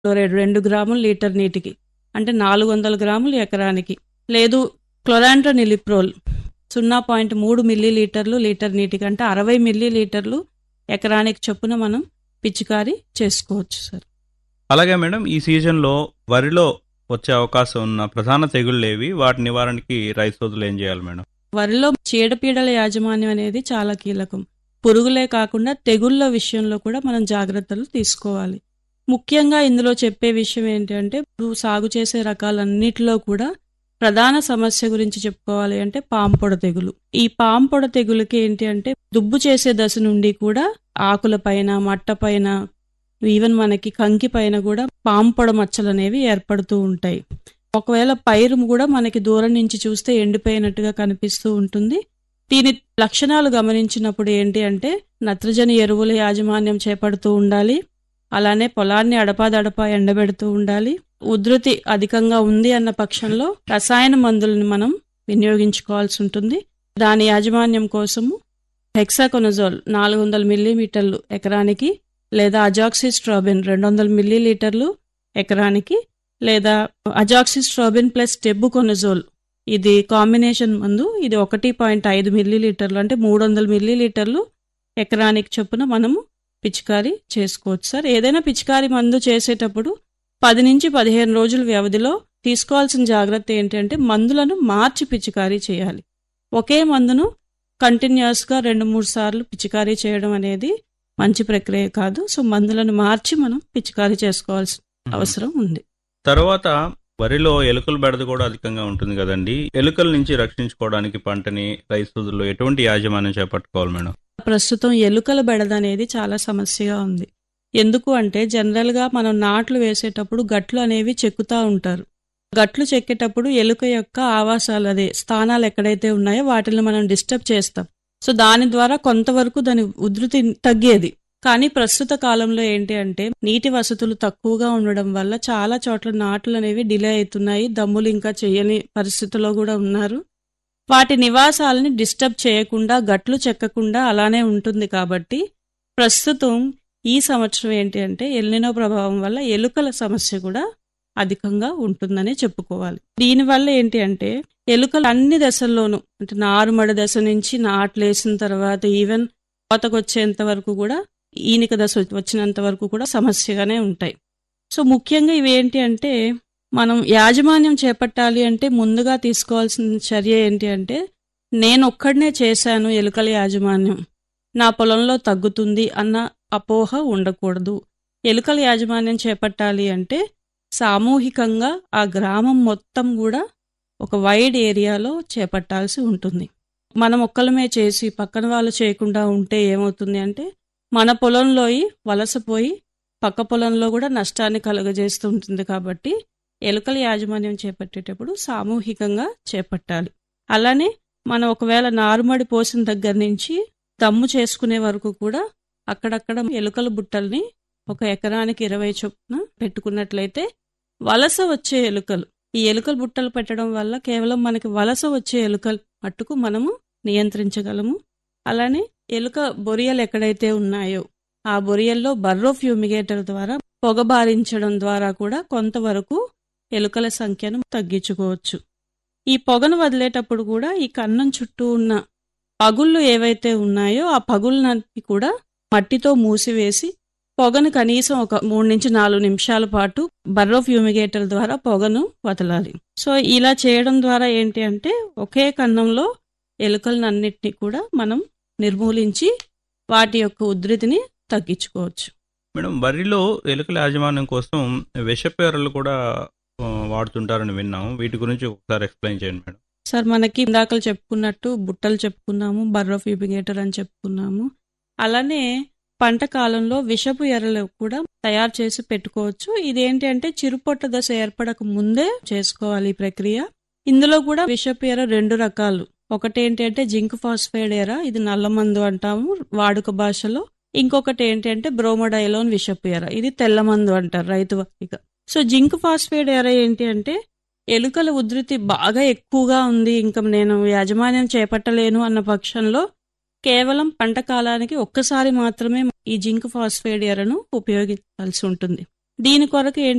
chloride రెండు గ్రాములు litre నీటికి అంటే నాలుగు వందల గ్రాములు ఎకరానికి లేదు క్లోరాంట్రనిలిప్రోల్ సున్నా పాయింట్ మూడు మిల్లీ లీటర్లు లీటర్ నీటికి అంటే అరవై మిల్లీ లీటర్లు ఎకరానికి చొప్పున మనం పిచికారీ చేసుకోవచ్చు సార్ అలాగే మేడం ఈ సీజన్లో వరిలో వచ్చే అవకాశం ఉన్న ప్రధాన తెగుళ్ళు ఏవి వాటి నివారణకి రైతు సోదరులు ఏం చేయాలి మేడం వరిలో చీడపీడల యాజమాన్యం అనేది చాలా కీలకం పురుగులే కాకుండా తెగుళ్ళ విషయంలో కూడా మనం జాగ్రత్తలు తీసుకోవాలి ముఖ్యంగా ఇందులో చెప్పే విషయం ఏంటంటే ఇప్పుడు సాగు చేసే రకాలన్నిటిలో కూడా ప్రధాన సమస్య గురించి చెప్పుకోవాలి అంటే పాంపొడ తెగులు ఈ పాంపొడ తెగులుకి ఏంటి అంటే దుబ్బు చేసే దశ నుండి కూడా ఆకుల పైన మట్ట పైన ఈవెన్ మనకి కంకి పైన కూడా పాంపొడ మచ్చలు అనేవి ఏర్పడుతూ ఉంటాయి ఒకవేళ పైరు కూడా మనకి దూరం నుంచి చూస్తే ఎండిపోయినట్టుగా కనిపిస్తూ ఉంటుంది దీని లక్షణాలు గమనించినప్పుడు ఏంటి అంటే నత్రజని ఎరువుల యాజమాన్యం చేపడుతూ ఉండాలి అలానే పొలాన్ని అడపాదడపా ఎండబెడుతూ ఉండాలి ఉధృతి అధికంగా ఉంది అన్న పక్షంలో రసాయన మందులను మనం వినియోగించుకోవాల్సి ఉంటుంది దాని యాజమాన్యం కోసము హెక్సాకొనజోల్ నాలుగు వందల మిల్లీమీటర్లు ఎకరానికి లేదా అజాక్సిస్ట్రాబిన్ రెండు వందల మిల్లీలీటర్లు ఎకరానికి లేదా అజాక్సిస్ట్రాబిన్ ప్లస్ టెబ్బుకొనజోల్ ఇది కాంబినేషన్ మందు ఇది ఒకటి పాయింట్ ఐదు మిల్లీలీటర్లు అంటే మూడు వందల మిల్లీలీటర్లు ఎకరానికి చొప్పున మనము పిచికారీ చేసుకోవచ్చు సార్ ఏదైనా పిచికారీ మందు చేసేటప్పుడు పది నుంచి పదిహేను రోజుల వ్యవధిలో తీసుకోవాల్సిన జాగ్రత్త ఏంటంటే మందులను మార్చి పిచికారీ చేయాలి ఒకే మందును కంటిన్యూస్గా రెండు మూడు సార్లు పిచికారీ చేయడం అనేది మంచి ప్రక్రియ కాదు సో మందులను మార్చి మనం పిచికారీ చేసుకోవాల్సిన అవసరం ఉంది తర్వాత వరిలో ఎలుకల బెడద కూడా అధికంగా ఉంటుంది కదండి ఎలుకల నుంచి రక్షించుకోవడానికి పంటని రైతు సోదరులు ఎటువంటి యాజమాన్యం చేపట్టుకోవాలి మేడం ప్రస్తుతం ఎలుకల బెడద అనేది చాలా సమస్యగా ఉంది ఎందుకు అంటే జనరల్గా మనం నాట్లు వేసేటప్పుడు గట్లు అనేవి చెక్కుతా ఉంటారు గట్లు చెక్కేటప్పుడు ఎలుక యొక్క ఆవాసాలు అదే స్థానాలు ఎక్కడైతే ఉన్నాయో వాటిని మనం డిస్టర్బ్ చేస్తాం సో దాని ద్వారా కొంతవరకు దాని ఉధృతి తగ్గేది కానీ ప్రస్తుత కాలంలో ఏంటి అంటే నీటి వసతులు తక్కువగా ఉండడం వల్ల చాలా చోట్ల నాట్లు అనేవి డిలే అవుతున్నాయి దమ్ములు ఇంకా చేయని పరిస్థితిలో కూడా ఉన్నారు వాటి నివాసాలని డిస్టర్బ్ చేయకుండా గట్లు చెక్కకుండా అలానే ఉంటుంది కాబట్టి ప్రస్తుతం ఈ సంవత్సరం ఏంటి అంటే ఎల్నినో ప్రభావం వల్ల ఎలుకల సమస్య కూడా అధికంగా ఉంటుందనే చెప్పుకోవాలి దీనివల్ల ఏంటి అంటే ఎలుకలు అన్ని దశల్లోనూ అంటే నారుమడి దశ నుంచి నాట్లు వేసిన తర్వాత ఈవెన్ కోతకు వచ్చేంత వరకు కూడా ఈనిక దశ వచ్చినంత వరకు కూడా సమస్యగానే ఉంటాయి సో ముఖ్యంగా ఇవి ఏంటి అంటే మనం యాజమాన్యం చేపట్టాలి అంటే ముందుగా తీసుకోవాల్సిన చర్య ఏంటి అంటే నేను ఒక్కడనే చేశాను ఎలుకల యాజమాన్యం నా పొలంలో తగ్గుతుంది అన్న అపోహ ఉండకూడదు ఎలుకల యాజమాన్యం చేపట్టాలి అంటే సామూహికంగా ఆ గ్రామం మొత్తం కూడా ఒక వైడ్ ఏరియాలో చేపట్టాల్సి ఉంటుంది మనం ఒక్కలమే చేసి పక్కన వాళ్ళు చేయకుండా ఉంటే ఏమవుతుంది అంటే మన పొలంలోయి వలసపోయి పక్క పొలంలో కూడా నష్టాన్ని కలుగజేస్తూ ఉంటుంది కాబట్టి ఎలుకల యాజమాన్యం చేపట్టేటప్పుడు సామూహికంగా చేపట్టాలి అలానే మనం ఒకవేళ నారుమడి పోసిన దగ్గర నుంచి దమ్ము చేసుకునే వరకు కూడా అక్కడక్కడ ఎలుకల బుట్టల్ని ఒక ఎకరానికి ఇరవై చొప్పున పెట్టుకున్నట్లయితే వలస వచ్చే ఎలుకలు ఈ ఎలుకల బుట్టలు పెట్టడం వల్ల కేవలం మనకి వలస వచ్చే ఎలుకలు మట్టుకు మనము నియంత్రించగలము అలానే ఎలుక బొరియలు ఎక్కడైతే ఉన్నాయో ఆ బొరియల్లో బర్రో ఫ్యూమిగేటర్ ద్వారా పొగబారించడం ద్వారా కూడా కొంతవరకు ఎలుకల సంఖ్యను తగ్గించుకోవచ్చు ఈ పొగను వదిలేటప్పుడు కూడా ఈ కన్నం చుట్టూ ఉన్న పగుళ్ళు ఏవైతే ఉన్నాయో ఆ పగుళ్ళని కూడా మట్టితో మూసివేసి పొగను కనీసం ఒక మూడు నుంచి నాలుగు నిమిషాల పాటు బర్రో ఫ్యూమిగేటర్ ద్వారా పొగను వదలాలి సో ఇలా చేయడం ద్వారా ఏంటి అంటే ఒకే కన్నంలో ఎలుకలనన్నిటినీ కూడా మనం నిర్మూలించి వాటి యొక్క ఉధృతిని తగ్గించుకోవచ్చు మేడం వరిలో ఎలుకల యాజమాన్యం కోసం విషపేరలు కూడా ఆ, వాడుతుంటారని విన్నాము వీటి గురించి ఒకసారి ఎక్స్ప్లెయిన్ చేయండి మేడం సార్ మనకి ఇందాకలు చెప్పుకున్నట్టు బుట్టలు చెప్పుకున్నాము బర్రో ఫ్యూమిగేటర్ అని చెప్పుకున్నాము అలానే పంట కాలంలో విషపు ఎర్రలు కూడా తయారు చేసి పెట్టుకోవచ్చు ఇదేంటి అంటే చిరుపొట్ట దశ ఏర్పడక ముందే చేసుకోవాలి ఈ ప్రక్రియ ఇందులో కూడా విషపు ఎర్ర రెండు రకాలు ఒకటి ఏంటి అంటే జింక్ ఫాస్ఫైడ్ ఎర ఇది నల్ల మందు అంటాము వాడుక భాషలో ఇంకొకటి ఏంటి అంటే బ్రోమోడైలోన్ విషపు ఎర ఇది తెల్ల మందు అంటారు రైతు వారిగా సో జింక్ ఫాస్ఫైడ్ ఎర ఏంటి అంటే ఎలుకల ఉధృతి బాగా ఎక్కువగా ఉంది ఇంకా నేను యాజమాన్యం చేపట్టలేను అన్న పక్షంలో కేవలం పంట కాలానికి ఒక్కసారి మాత్రమే ఈ జింక్ ఫాస్ఫేట్ ఎరను ఉపయోగించాల్సి ఉంటుంది దీని కొరకు ఏంటి